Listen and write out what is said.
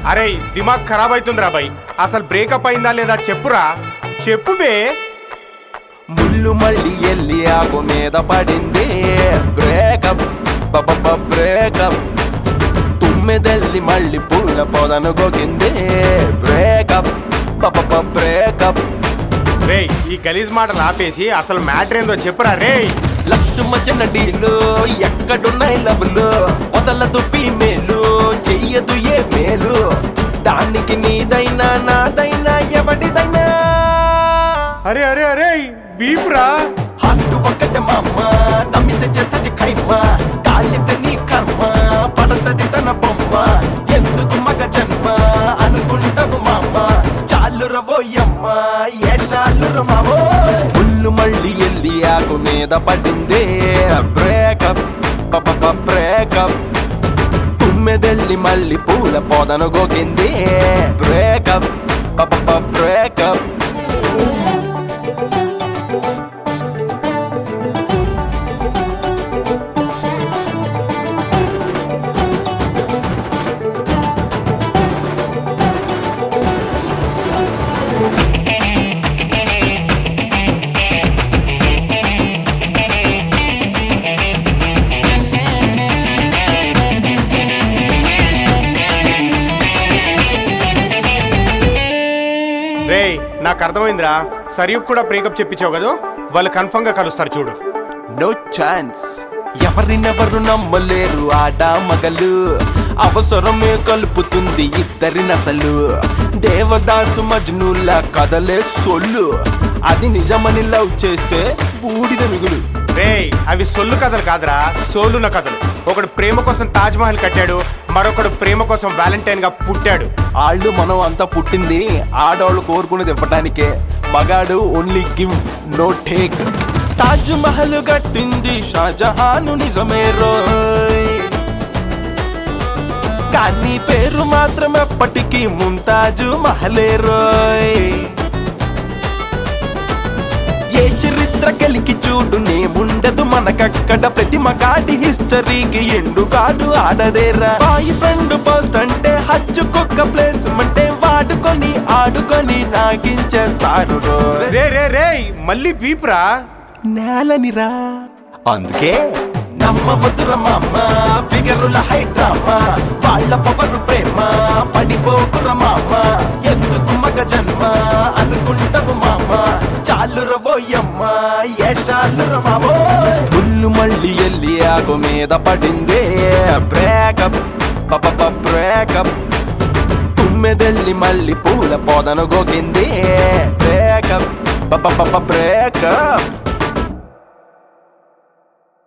అరే దిమాగ్ ఖరాబ్ అవుతుంది రా బై అసలు బ్రేకప్ అయిందా లేదా చెప్పురా చెప్పు బే ముళ్ళు మళ్ళీ ఎల్లి ఆకు మీద పడింది బ్రేకప్ బ్రేకప్ తుమ్మెదెల్లి మళ్ళీ పూల పొదను గోకింది బ్రేకప్ బ్రేకప్ రేయ్ ఈ గలీజ్ మాటలు ఆపేసి అసలు మ్యాటర్ ఏందో చెప్పురా రేయ్ లస్ట్ మధ్యన డీలు ఎక్కడున్నాయి లవ్లు వదలదు ఫీమేలు చెయ్యదు ఏ మేలు దానికి నీదైనా నాదైనా ఎవడిదైనా అరే అరే అరే బీపురా హద్దు ఒకటి మామ నమ్మితే చేస్తుంది ఖైమ కాలితే నీ కర్మ పడతది తన బొమ్మ ఎందుకు మగ జన్మ అనుకుంటావు మామ చాలు రవోయమ్మ ఏ చాలు మామో ముళ్ళు మళ్ళీ ఎల్లి ఆకు మీద పడింది బ్రేకప్ బ్రేకప్ తుమ్మెదెల్లి మళ్ళీ పూల పొదను గోకింది బ్రేకప్ బ్రేకప్ రేయ్ నాకు అర్థమైందిరా సరియు కూడా బ్రేకప్ చెప్పించావు కదా వాళ్ళు కన్ఫర్మ్ గా కలుస్తారు చూడు నో ఛాన్స్ ఎవరినెవరు నమ్మలేరు ఆడ మగలు అవసరమే కలుపుతుంది ఇద్దరి నసలు దేవదాసు మజ్నుల కథలే సొల్లు అది నిజమని లవ్ చేస్తే బూడిద మిగులు రేయ్ అవి సొల్లు కథలు కాదురా సోలున కథలు ఒకడు ప్రేమ కోసం తాజ్ మహల్ కట్టాడు మరొకడు ప్రేమ కోసం వ్యాలంటైన్ గా పుట్టాడు ఆళ్ళు మనం అంతా పుట్టింది ఆడవాళ్ళు కోరుకునేది ఇవ్వడానికే మగాడు only give no take Taj Mahal కట్టింది షాజహాను నిజమే రోయ్ కానీ పేరు మాత్రం ఎప్పటికీ ముంతాజు మహలే రోయ్ ఏ చరిత్ర కలికి చూడు నేముండదు మనకక్కడ ప్రతి మగాడి హిస్టరీకి ఎండు కాదు ఆడదేరా బాయ్ ఫ్రెండ్ పోస్ట్ అంటే హచ్చుకొక్క ప్లేస్ అంటే వాడుకొని ఆడుకొని నాగించేస్తారు రోయ్ రే రే రేయ్ మళ్ళీ బీపురా నేలనిరా అందుకే నమ్మవద్దుర మామ ఫిగరుల హై డ్రామా వాళ్ళ పవరు ప్రేమ పడిపోకుర మామ ఎందుకు మగ జన్మ అనుకుంటావు మామ చాలు రవోయమ్మ ఏ చాలు రమావో పుల్లు మళ్ళీ ఎల్లి ఆకు మీద పడింది బ్రేకప్ బ్రేకప్ తుమ్మెదెల్లి మళ్ళీ పూల పొదను గోకింది బ్రేకప్ బ్రేకప్